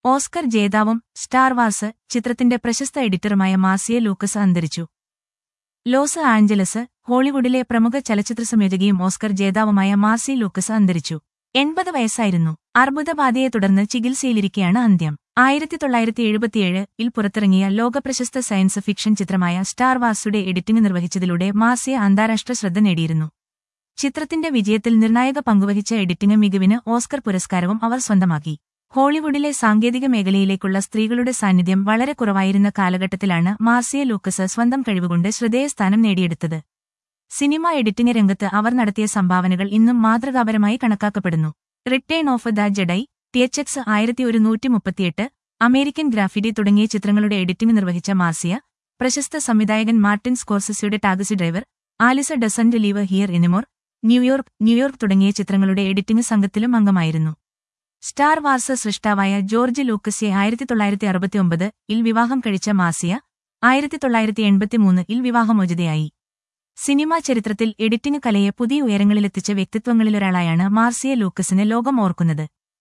Oscar ജേതാവും star Wars ചിത്രത്തിന്റെ പ്രശസ്ത എഡിറ്ററുമായ മാസിയ ലൂക്കസ് അന്തരിച്ചു ലോസ് ആഞ്ചലസ് ഹോളിവുഡിലെ പ്രമുഖ ചലച്ചിത്ര സംയോജകയും ഓസ്കർ ജേതാവുമായ മാർസി ലൂക്കസ് അന്തരിച്ചു എൺപത് വയസ്സായിരുന്നു അർബുദബാധയെ തുടർന്ന് ചികിത്സയിലിരിക്കെയാണ് അന്ത്യം ആയിരത്തി തൊള്ളായിരത്തി എഴുപത്തിയേഴ് ഇൽ പുറത്തിറങ്ങിയ ലോകപ്രശസ്ത സയൻസ് ഫിക്ഷൻ ചിത്രമായ സ്റ്റാർ വാർസുടെ എഡിറ്റിംഗ് നിർവഹിച്ചതിലൂടെ മാസിയ അന്താരാഷ്ട്ര ശ്രദ്ധ നേടിയിരുന്നു ചിത്രത്തിന്റെ വിജയത്തിൽ നിർണായക പങ്കുവഹിച്ച എഡിറ്റിംഗ് മികവിന് ഓസ്കർ പുരസ്കാരവും അവർ സ്വന്തമാക്കി ഹോളിവുഡിലെ സാങ്കേതിക മേഖലയിലേക്കുള്ള സ്ത്രീകളുടെ സാന്നിധ്യം വളരെ കുറവായിരുന്ന കാലഘട്ടത്തിലാണ് മാർസിയ ലൂക്കസ് സ്വന്തം കഴിവുകൊണ്ട് ശ്രദ്ധേയസ്ഥാനം നേടിയെടുത്തത് സിനിമ എഡിറ്റിംഗ് രംഗത്ത് അവർ നടത്തിയ സംഭാവനകൾ ഇന്നും മാതൃകാപരമായി കണക്കാക്കപ്പെടുന്നു Return of the Jedi THX ആയിരത്തി ഒരുന്നൂറ്റി മുപ്പത്തിയെട്ട് അമേരിക്കൻ ഗ്രാഫിറ്റി തുടങ്ങിയ ചിത്രങ്ങളുടെ എഡിറ്റിംഗ് നിർവഹിച്ച മാർസിയ പ്രശസ്ത സംവിധായകൻ മാർട്ടിൻ സ്കോർസസിയുടെ Taxi Driver Alice Doesn't Live Here Anymore New York New York തുടങ്ങിയ ചിത്രങ്ങളുടെ എഡിറ്റിംഗ് സംഘത്തിലും അംഗമായിരുന്നു സ്റ്റാർ വാർസ് സൃഷ്ടാവായ ജോർജ് ലൂക്കസിയെ ആയിരത്തി തൊള്ളായിരത്തി അറുപത്തിയൊമ്പത് ഇൽ വിവാഹം കഴിച്ച മാസിയ ആയിരത്തി തൊള്ളായിരത്തി എൺപത്തിമൂന്ന് ഇൽ വിവാഹമോചിതയായി സിനിമാ ചരിത്രത്തിൽ എഡിറ്റിംഗ് കലയെ പുതിയ ഉയരങ്ങളിലെത്തിച്ച വ്യക്തിത്വങ്ങളിലൊരാളായാണ് മാർസിയ ലൂക്കസിന് ലോകം ഓർക്കുന്നത്